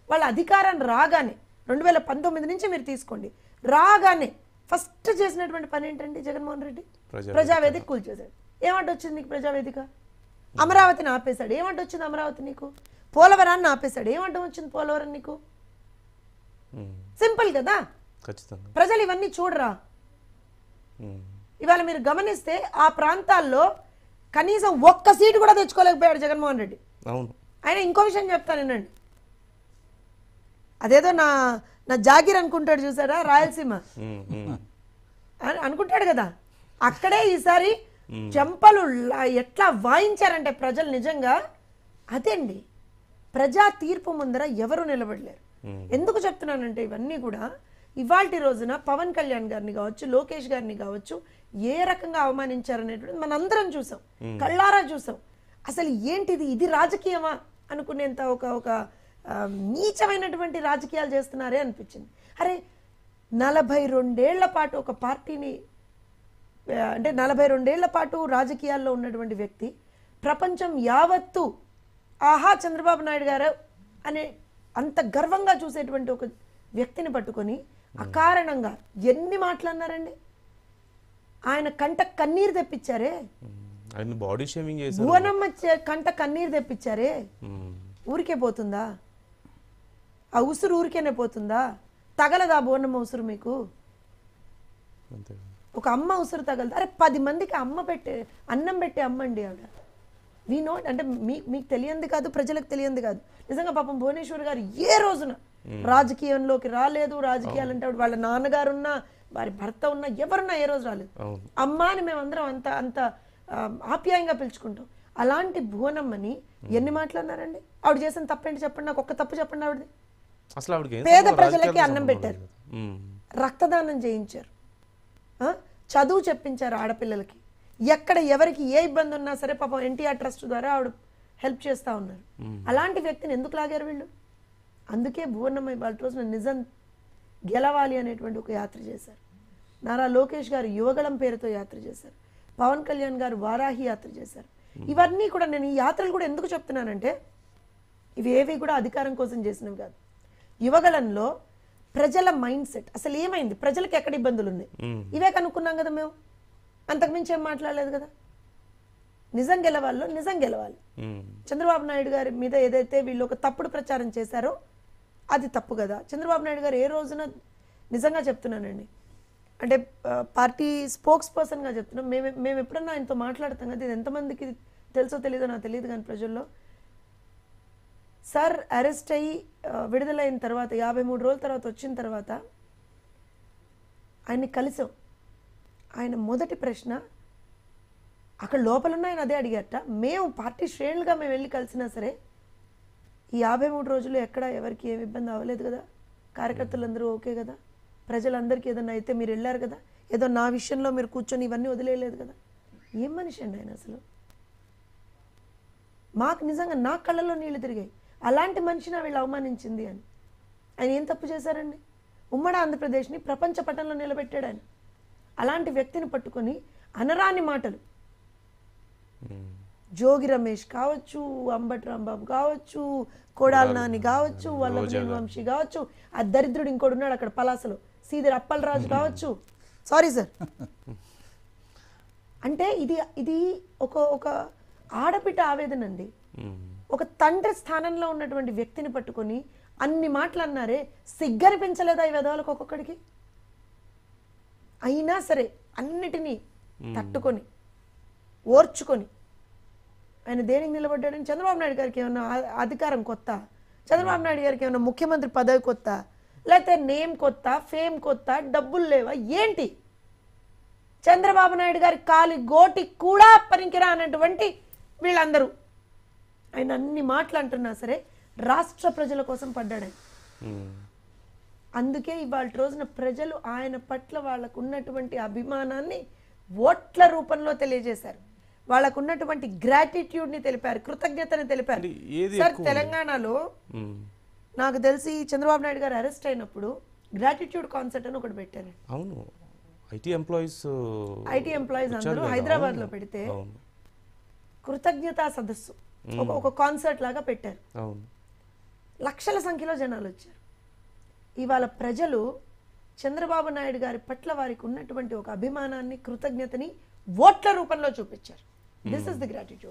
వాళ్ళ అధికారం రాగానే రెండు వేల పంతొమ్మిది నుంచి మీరు తీసుకోండి రాగానే ఫస్ట్ చేసినటువంటి పని ఏంటండి జగన్మోహన్ రెడ్డి ప్రజా ప్రజావేదిక కూల్చేశాడు ఏమంట వచ్చింది నీకు ప్రజావేదిక అమరావతిని ఆపేశాడు ఏమంట వచ్చింది అమరావతి నీకు పోలవరాన్ని ఆపేశాడు ఏమంట వచ్చింది పోలవరం నీకు ఉమ్, సింపుల్ కదా ఖచ్చితంగా ప్రజలు ఇవన్నీ చూడరా ఉమ్, ఇవాళ మీరు గమనిస్తే ఆ ప్రాంతాల్లో కనీసం ఒక్క సీటు కూడా తెచ్చుకోలేకపోయాడు జగన్మోహన్ రెడ్డి అవును ఆయన ఇంకో విషయం చెప్తాను వినండి అదేదో నా నా జాగీర్ అనుకుంటాడు చూసారా రాయలసీమ ఉమ్, ఉమ్, అని అనుకుంటాడు కదా అక్కడే ఈసారి చెంపలు లా- ఎట్లా వాయించారంటే ప్రజలు నిజంగా అదండి ప్రజా తీర్పు ముందర ఎవరు నిలబడలేరు ఎందుకు చెప్తున్నానంటే ఇవన్నీ కూడా ఇవాల్టి రోజున పవన్ కళ్యాణ్ గారిని కావచ్చు లోకేష్ గారిని కావచ్చు ఏ రకంగా అవమానించారనేటువంటిది మనందరం చూసాం కళ్ళారా చూసాం అసలు ఏంటిది ఇది రాజకీయమా అనుకునేంత ఒక ఒక ఆ, నీచమైనటువంటి రాజకీయాలు చేస్తున్నారే అనిపించింది అరే నలభై రెండేళ్ల పాటు ఒక పార్టీని ఆ, అంటే నలభై రెండేళ్ల పాటు రాజకీయాల్లో ఉన్నటువంటి వ్యక్తి ప్రపంచం యావత్తు ఆహా చంద్రబాబు నాయుడు గారు అనే అంత గర్వంగా చూసేటువంటి ఒక వ్యక్తిని పట్టుకొని అకారణంగా ఎన్ని మాటలన్నారండి ఆయన కంట కన్నీరు తెప్పించారే ఉమ్. ఆయన బాడీ షేమింగ్ చేశారు భువనమ్మ చే- కంట కన్నీరు తెప్పించారే ఉమ్, ఊరికే పోతుందా ఆ ఉసురు ఊరికేనే పోతుందా తగలదా భువనమ్మ ఉసురు మీకు అంతే ఒక అమ్మ ఉసురు తగలదు అరే పది మందికి అమ్మ పెట్టే అన్నం పెట్టే అమ్మ అండి ఆవిడ వీ నోట్ అంటే మీ మీకు తెలియంది కాదు ప్రజలకు తెలియంది కాదు నిజంగా పాపం భువనేశ్వర్ గారు ఏ రోజున రాజకీయంలోకి రాలేదు రాజకీయాలు అంటే ఆవిడ వాళ్ళ నాన్నగారు ఉన్నా వారి భర్త ఉన్నా ఎవరున్నా ఏ రోజు రాలేదు అవును అమ్మ అని మేమందరం అంత అంత ఆ, ఆప్యాయంగా పిలుచుకుంటాం అలాంటి భువనమ్మని ఎన్ని మాట్లాడినారండి ఆవిడ చేసిన తప్పేంటి చెప్పండి నాకు ఒక్క తప్పు చెప్పండి ఆవిడది అసలు ఆవిడకి ఏం పేద సంబంధం? ప్రజలకి రాజకీయాలతో అన్నం సంబంధం పెట్టారు. లేదు. ఉమ్, రక్తదానం చేయించారు ఆ? చదువు చెప్పించారు ఆడపిల్లలకి ఎక్కడ ఎవరికి ఏ ఇబ్బంది ఉన్నా సరే పాపం ఎన్టీఆర్ ట్రస్ట్ ద్వారా ఆవిడ హెల్ప్ చేస్తూ ఉన్నారు అలాంటి వ్యక్తిని ఎందుకు లాగారు వీళ్ళు అందుకే భువన్నమ్మ ఇవాళ రోజున నిజం గెలవాలి అనేటువంటి ఒక యాత్ర చేశారు నారా లోకేష్ గారు యువగళం పేరుతో యాత్ర చేశారు పవన్ కళ్యాణ్ గారు వారాహి యాత్ర చేశారు ఇవన్నీ కూడా నేను ఈ యాత్రలు కూడా ఎందుకు చెప్తున్నానంటే ఇవి ఏవి కూడా అధికారం కోసం చేసినవి కాదు యువగలంలో ప్రజల మైండ్ సెట్ అసలు ఏమైంది ప్రజలకు ఎక్కడ ఇబ్బందులు ఉన్నాయి ఉమ్, ఇవే కనుక్కున్నాం కదా మేము అంతకుమించి ఏం మాట్లాడలేదు కదా నిజం గెలవాలో నిజం గెలవాలి ఉమ్, చంద్రబాబు నాయుడు గారి మీద ఏదైతే వీళ్ళు ఒక తప్పుడు ప్రచారం చేశారో అది తప్పు కదా చంద్రబాబు నాయుడు గారు ఏ రోజున నిజంగా చెప్తున్నానండి అంటే ఆ, పార్టీ స్పోక్స్ పర్సన్గా చెప్తున్నాం మేము మేము ఎప్పుడన్నా ఆయనతో మాట్లాడతాం కదా ఇది ఎంతమందికి తెలుసో తెలియదో నాకు తెలియదు కానీ ప్రజల్లో సార్ అరెస్ట్ అయ్యి ఆ, విడుదలైన తర్వాత యాభై మూడు రోజుల తర్వాత వచ్చిన తర్వాత ఆయన్ని కలిసాం ఆయన మొదటి ప్రశ్న అక్కడ లోపలున్న ఆయన అదే అడిగారట మేము పార్టీ శ్రేణులుగా మేము వెళ్ళి కలిసినా సరే ఈ యాభై మూడు రోజులు ఎక్కడ ఎవరికి ఏమి ఇబ్బంది అవ్వలేదు కదా కార్యకర్తలందరూ ఓకే కదా ప్రజలందరికీ ఏదన్నా అయితే మీరు వెళ్ళారు కదా ఏదో నా విషయంలో మీరు కూర్చొని ఇవన్నీ వదిలేయలేదు కదా ఏం మనిషి అండి ఆయన అసలు మాకు నిజంగా నా కళ్ళల్లో నీళ్లు తిరిగాయి అలాంటి మనిషిని వీళ్ళు అవమానించింది అని ఆయన ఏం తప్పు చేశారండి ఉమ్మడి ఆంధ్రప్రదేశ్ని ప్రపంచ పటంలో నిలబెట్టాడు ఆయన అలాంటి వ్యక్తిని పట్టుకొని అనరాని మాటలు ఉమ్, జోగి రమేష్ కావచ్చు అంబటి రాంబాబు కావచ్చు కోడాల నాని కావచ్చు వల్లభనేని వంశీ కావచ్చు ఆ దరిద్రుడు ఇంకోడు ఉన్నాడు అక్కడ పలాసలో సీదిరి అప్పలరాజు కావచ్చు సారీ సార్ అంటే ఇది ఇది ఒక ఒక ఆడపిట్ట ఆవేదన అండి ఉమ్, ఒక తండ్రి స్థానంలో ఉన్నటువంటి వ్యక్తిని పట్టుకొని అన్ని మాటలు అన్నారే సిగ్గనిపించలేదా ఈ విధవాలకు ఒక్కొక్కడికి అయినా సరే అన్నిటినీ తట్టుకొని ఓర్చుకొని ఆయన దేనికి నిలబడ్డాడని చంద్రబాబు నాయుడు గారికి ఏమన్నా ఆ- అధికారం కొత్త చంద్రబాబు నాయుడు గారికి ఏమన్నా ముఖ్యమంత్రి పదవి కొత్త లేకపోతే నేమ్ కొత్త ఫేమ్ కొత్త డబ్బులు లేవా ఏంటి చంద్రబాబు నాయుడు గారి కాలి గోటి కూడా పనికిరా అన్నటువంటి వీళ్ళందరూ ఆయన అన్ని మాటలు అంటున్నా సరే రాష్ట్ర ప్రజల కోసం పడ్డాడు ఆయన. ఉమ్, అందుకే ఇవాళ రోజున ప్రజలు ఆయన పట్ల వాళ్ళకు ఉన్నటువంటి అభిమానాన్ని ఓట్ల రూపంలో తెలియజేశారు వాళ్ళకు ఉన్నటువంటి gratitude ని తెలిపారు కృతజ్ఞతని తెలిపారు అంటే ఏది సార్ ఎక్కువ తెలంగాణలో ఉమ్, నాకు తెలిసి చంద్రబాబు నాయుడు గారు అరెస్ట్ అయినప్పుడు గ్రాటిట్యూడ్ కాన్సర్ట్ అని ఒకటి పెట్టారు అవును ఐటీ ఎంప్లాయీస్ ఐటీ ఎంప్లాయీస్ అందరూ హైదరాబాద్ లో పెడితే అవును కృతజ్ఞతా సదస్సు ఒక ఒక కాన్సర్ట్ లాగా పెట్టారు అవును లక్షల సంఖ్యలో జనాలు వచ్చారు ఇవాళ ప్రజలు చంద్రబాబు నాయుడు గారి పట్ల వారికి ఉన్నటువంటి ఒక అభిమానాన్ని కృతజ్ఞతని ఓట్ల రూపంలో చూపించారు దిస్ ఇస్ ది గ్రాటిట్యూడ్